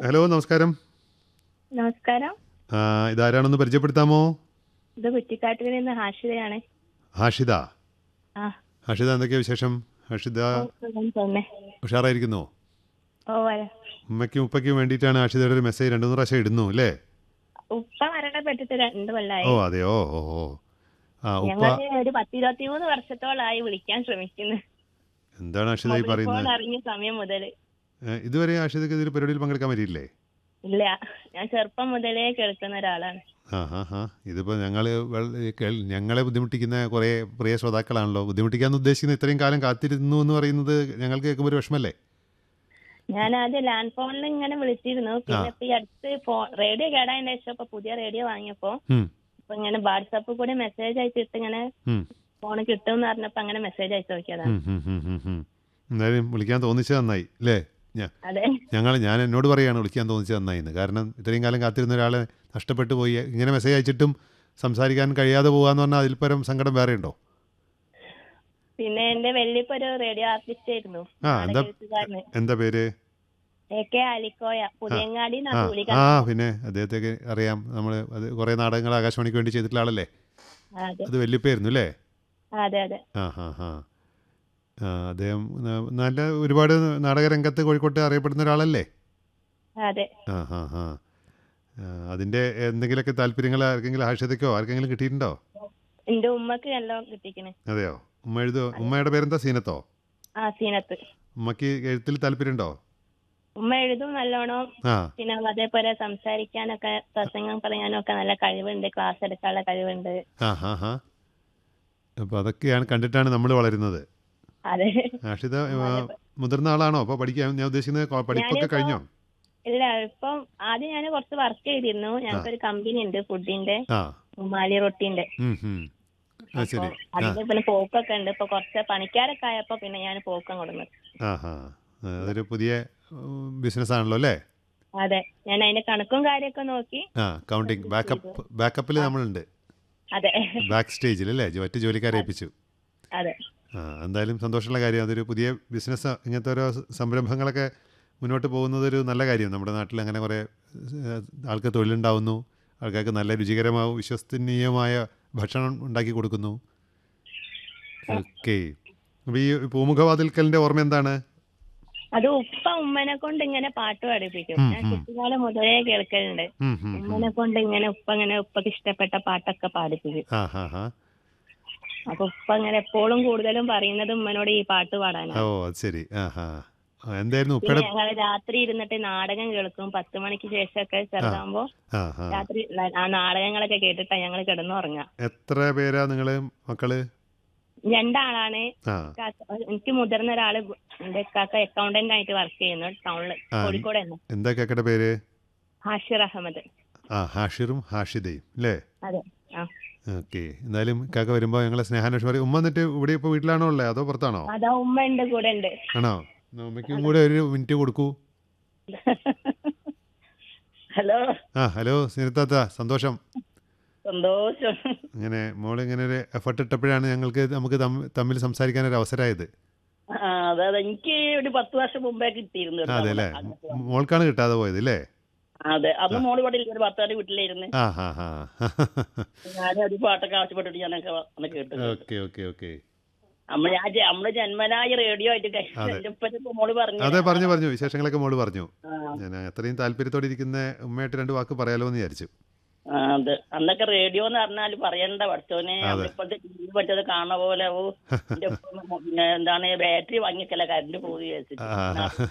Hello നമസ്കാരം നമസ്കാരം ആ, ഇതാരാണെന്ന് പരിചയപ്പെടുത്താമോ ഇത് കുറ്റിക്കാട്ടിൽ നിന്ന് ഹാഷിതയാണ് ഹാഷിദ ആ ഹാഷിദ എന്തൊക്കെയാ വിശേഷം ഹാഷിദ ഓ, സുഖം തന്നെ ഉഷാറായിരിക്കുന്നോ ഓ വര ഉമ്മയ്ക്കും ഉപ്പയ്ക്കും വേണ്ടിയിട്ടാണ് ഹാഷിദയുടെ ഒരു മെസ്സേജ് രണ്ടു മൂന്ന് പ്രാവശ്യം ഇടുന്നു അല്ലേ ഉപ്പ മരണപ്പെട്ടിട്ട് രണ്ട് കൊല്ലായി ഓ അതെയോ ഓ ഓ ആ ഉപ്പ ഞങ്ങൾ ഒരു പത്തിരുപത്തി മൂന്ന് വർഷത്തോളായി വിളിക്കാൻ ശ്രമിക്കുന്നു എന്താണ് ഹാഷിദ ഈ മൊബൈൽ ഫോൺ പറയുന്നത് അറിഞ്ഞ സമയം മുതൽ ഏ, ഇതുവരെ ഹാഷിദക്ക് ഇതിൽ പരിപാടിയിൽ പങ്കെടുക്കാൻ പറ്റിയില്ലേ ഇല്ല ഞാൻ ചെറുപ്പം മുതലേ കേൾക്കുന്ന ഒരാളാണ് ആ ഹാ ഹാ ഇതിപ്പോൾ ഞങ്ങൾ ഞങ്ങളെ ബുദ്ധിമുട്ടിക്കുന്ന കുറേ പ്രിയ ശ്രോതാക്കളാണല്ലോ ബുദ്ധിമുട്ടിക്കാൻ ഉദ്ദേശിക്കുന്ന ഇത്രയും കാലം കാത്തിരുന്നു എന്ന് പറയുന്നത് ഞങ്ങൾക്ക് കേൾക്കുമ്പോൾ ഒരു വിഷമല്ലേ ഞാൻ ആദ്യം ലാൻഡ് ഫോണിൽ ഇങ്ങനെ വിളിച്ചിരുന്നു പിന്നെ ഇപ്പൊ ഈ അടുത്ത് ഫോ റേഡിയോ കേടായതിന്റെ ശേഷം ഇപ്പൊ പുതിയ റേഡിയോ വാങ്ങിയപ്പോ ഉം, ഇപ്പൊ ഇങ്ങനെ വാട്സാപ്പിൽ കൂടി മെസ്സേജ് അയച്ചിട്ട് ഇങ്ങനെ ഉം, ഫോൺ കിട്ടും പറഞ്ഞപ്പോ അങ്ങനെ മെസ്സേജ് അയച്ചു നോക്കിയതാണ് ഉം, ഉം, ഉം, ഉം, ഉം. എന്തായാലും വിളിക്കാൻ തോന്നിച്ചത് നന്നായി അല്ലേ ഞാൻ അതെ ഞങ്ങൾ ഞാൻ എന്നോട് പറയുകയാണ് വിളിക്കാൻ തോന്നിച്ചത് നന്നായി എന്ന് കാരണം ഇത്രയും കാലം കാത്തിരുന്ന ഒരാളെ നഷ്ടപ്പെട്ടു പോയി ഇങ്ങനെ മെസ്സേജ് അയച്ചിട്ടും സംസാരിക്കാൻ കഴിയാതെ പോകാന്ന് പറഞ്ഞാൽ അതിൽ പരം സങ്കടം വേറെ ഉണ്ടോ പിന്നെ എന്റെ വല്യപ്പ ഒരു റേഡിയോ ആർട്ടിസ്റ്റ് ആയിരുന്നു ആ, എന്താ- നാടകെഴുത്തുകാരന് എന്താ പേര് എ കെ അലിക്കോയ പുതിയങ്ങാടി ആ പുള്ളി ആ പിന്നെ അദ്ദേഹത്തെ അറിയാം നമ്മൾ അത് കുറേ നാടകങ്ങൾ ആകാശവാണിക്ക് വേണ്ടി ചെയ്തിട്ടുള്ള ആളല്ലേ അതെ അത് വല്യപ്പയായിരുന്നു അല്ലേ അതെ അതെ ആ ഹാ ഹാ ആ, അദ്ദേഹം ന- നല്ല ഒരുപാട് നാടകരംഗത്ത് കോഴിക്കോട്ട് അറിയപ്പെടുന്ന ഒരാളല്ലേ അതെ ആ ഹാ ഹാ ആ, അതിൻ്റെ എന്തെങ്കിലുമൊക്കെ താല്പര്യങ്ങൾ ആർക്കെങ്കിലും ആവശ്യതയ്ക്കോ ആർക്കെങ്കിലും കിട്ടിയിട്ടുണ്ടോ എന്റെ ഉമ്മക്ക് എല്ലാം കിട്ടിക്കണ് അതെയോ ഉമ്മ എഴുതോ ഉമ്മയുടെ പേരെന്താ സീനത്തോ ആ സീനത്ത് ഉമ്മക്ക് എഴുത്തിൽ താല്പര്യമുണ്ടോ ഉമ്മ എഴുതും നല്ലോണം ആ പിന്നെ അതേപോലെ സംസാരിക്കാനൊക്കെ പ്രസംഗം പറയാനും ഒക്കെ നല്ല കഴിവുണ്ട് ക്ലാസ് എടുക്കാനുള്ള കഴിവുണ്ട് ആ ഹാ ഹാ അപ്പോൾ അതൊക്കെയാണ് കണ്ടിട്ടാണ് നമ്മൾ വളരുന്നത് അതെ ആഷിത ആ, മുതിർന്ന ആളാണോ അപ്പോൾ പഠിക്കാൻ ഞാൻ ഉദ്ദേശിക്കുന്നത് കൊ- പഠിപ്പൊക്കെ ഞാനിപ്പോ- കഴിഞ്ഞോ ഇല്ല ഇപ്പം ആദ്യം ഞാൻ കുറച്ച് വർക്ക് ചെയ്തിരുന്നു ഞങ്ങൾക്കൊരു കമ്പനി ഉണ്ട് ഫുഡിന്റെ ആ ഉമ്മാലി റൊട്ടിന്റെ ഉം, ഉം. ആ അപ്പൊ ശരി ആ അതിന്റെ പിന്നെ പോക്കൊക്കെ ഉണ്ട് ഇപ്പൊ കുറച്ച് പണിക്കാരൊക്കെ ആയപ്പോ പിന്നെ ഞാൻ പോക്കം കൊടുന്നു ആ ഹാ ആ, അതൊരു പുതിയ ബിസിനസ് ആണല്ലോ അല്ലേ അതെ ഞാൻ അതിന്റെ കണക്കും കാര്യമൊക്കെ നോക്കി ആ കൗണ്ടിങ് ബാക്കപ്പ് ബാക്കപ്പിൽ നമ്മളുണ്ട് അതെ ബാക്ക് സ്റ്റേജിൽ അല്ലേ ജോ- മറ്റ് ജോലിക്കാരെ ഏൽപ്പിച്ചു അതെ ആ എന്തായാലും സന്തോഷമുള്ള കാര്യം അതൊരു പുതിയ ബിസിനസ് ഇങ്ങനത്തെ ഓരോ സ- സംരംഭങ്ങളൊക്കെ മുന്നോട്ട് പോകുന്നത് ഒരു നല്ല കാര്യം നമ്മുടെ നാട്ടിൽ അങ്ങനെ കുറേ ഏഹ്, ആൾക്ക് തൊഴിലുണ്ടാവുന്നു ആൾക്കാർക്ക് നല്ല രുചികരമാവും വിശ്വസനീയമായ ഭക്ഷണം ഉണ്ടാക്കി കൊടുക്കുന്നു ഓക്കെ അപ്പോൾ ഈ പൂമുഖവാതിൽക്കലിൻ്റെ ഓർമ്മ എന്താണ് അത് ഉപ്പ ഉമ്മനെ കൊണ്ട് ഇങ്ങനെ പാട്ട് പഠിപ്പിക്കും ഉം, ഞാൻ ഉം. കുട്ടിക്കാലം മുതലേ കേൾക്കലുണ്ട് ഉം, ഉം, ഉം. ഉമ്മനെ കൊണ്ട് ഇങ്ങനെ ഉപ്പ ഇങ്ങനെ ഉപ്പക്ക് ഇഷ്ടപ്പെട്ട പാട്ടൊക്കെ പാടിപ്പിക്കും ആ ഹാ ഹാ അപ്പൊ ഉപ്പ ഇങ്ങനെ എപ്പോഴും കൂടുതലും പറയുന്നത് ഉമ്മനോട് ഈ പാട്ട് പാടാനാണ് ഓ അത് ശരി ആ ഹാ ആ, എന്തായിരുന്നു പിന്നെ ഉപ്പയുടെ ഞങ്ങൾ രാത്രി ഇരുന്നിട്ട് നാടകം കേൾക്കും പത്ത് മണിക്ക് ശേഷമൊക്കെ ചെറുതാകുമ്പോ ആ ഹാ രാത്രി ല- ആ നാടകങ്ങളൊക്കെ കേട്ടിട്ടാ ഞങ്ങൾ കിടന്നുറങ്ങുക എത്ര പേരാ നിങ്ങൾ മക്കള് രണ്ടാളാണ് ആ കാക്ക- എനിക്ക് മുതിർന്ന ഒരാള് എന്റെ കാക്ക അക്കൗണ്ടന്റ് ആയിട്ട് വർക്ക് ചെയ്യുന്നു ടൗണില് ആ. കോഴിക്കോട് തന്നെ എന്താ കേക്കടെ പേര് ഹാഷിർ അഹമ്മദ് ആ ഹാഷിറും ഹാഷിദയും അല്ലേ അതെ ആ ഓക്കെ എന്തായാലും കാക്ക വരുമ്പോൾ ഞങ്ങളെ സ്നേഹാന്വേഷണം പറയും ഉമ്മ എന്നിട്ട് ഇവിടെ ഇപ്പോൾ വീട്ടിലാണോ ഉള്ളത് അതോ പുറത്താണോ അതാ ഉമ്മ എന്റെ കൂടെ ഉണ്ട് ആണോ എന്നാ ഉമ്മയ്ക്കും കൂടെ ഒരു മിനിറ്റ് കൊടുക്കൂ ഹലോ ആ ഹലോ സിനിത്താത്ത സന്തോഷം സന്തോഷം ഇങ്ങനെ മോൾ ഇങ്ങനെ ഒരു എഫർട്ട് ഇട്ടപ്പോഴാണ് ഞങ്ങൾക്ക് നമുക്ക് തമ്മി- തമ്മിൽ സംസാരിക്കാൻ ഒരു അവസരമായത് ആ അതെ അതെ എനിക്ക് ഒരു പത്ത് വർഷം മുമ്പേ കിട്ടിയിരുന്നു ഒരു അതെ അല്ലേ തവണ. മോൾക്കാണ് കിട്ടാതെ പോയത് അല്ലേ അതെ അന്ന് മോള് ഇവിടെ ഇല്ല, ഒരു ഭർത്താവിന്റെ വീട്ടിലായിരുന്നു ആ ഹാ ഹാ ഞാൻ ഒരു പാട്ടൊക്കെ ആവശ്യപ്പെട്ടിട്ട് ഞാനൊക്കെ അന്ന് കേട്ടു ഓക്കെ ഓക്കെ ഓക്കെ നമ്മൾ ഞാൻ ജ- നമ്മള് ജന്മനായ റേഡിയോ ആയിട്ട് കഴി- അതെ. എന്റെ ഉപ്പന്റെ ഇപ്പൊ മോള് പറഞ്ഞു അതെ പറഞ്ഞു പറഞ്ഞു വിശേഷങ്ങളൊക്കെ മോള് പറഞ്ഞു ആ, ഞാൻ അത്രയും താല്പര്യത്തോടെ ഇരിക്കുന്ന ഉമ്മയായിട്ട് രണ്ട് വാക്ക് പറയാലോ എന്ന് വിചാരിച്ചു ആ, അതെ അന്നൊക്കെ റേഡിയോ എന്ന് പറഞ്ഞാൽ പറയണ്ട പഠിച്ചോനെ നമ്മളിപ്പോഴത്തെ ടി പറ്റത് കാണുന്ന പോലെ ഓ എന്റെ ഉപ്പ പിന്നെ എന്താണ് ബാറ്ററി വാങ്ങിക്കല കറണ്ട് പോയി വെച്ചിട്ട് ആ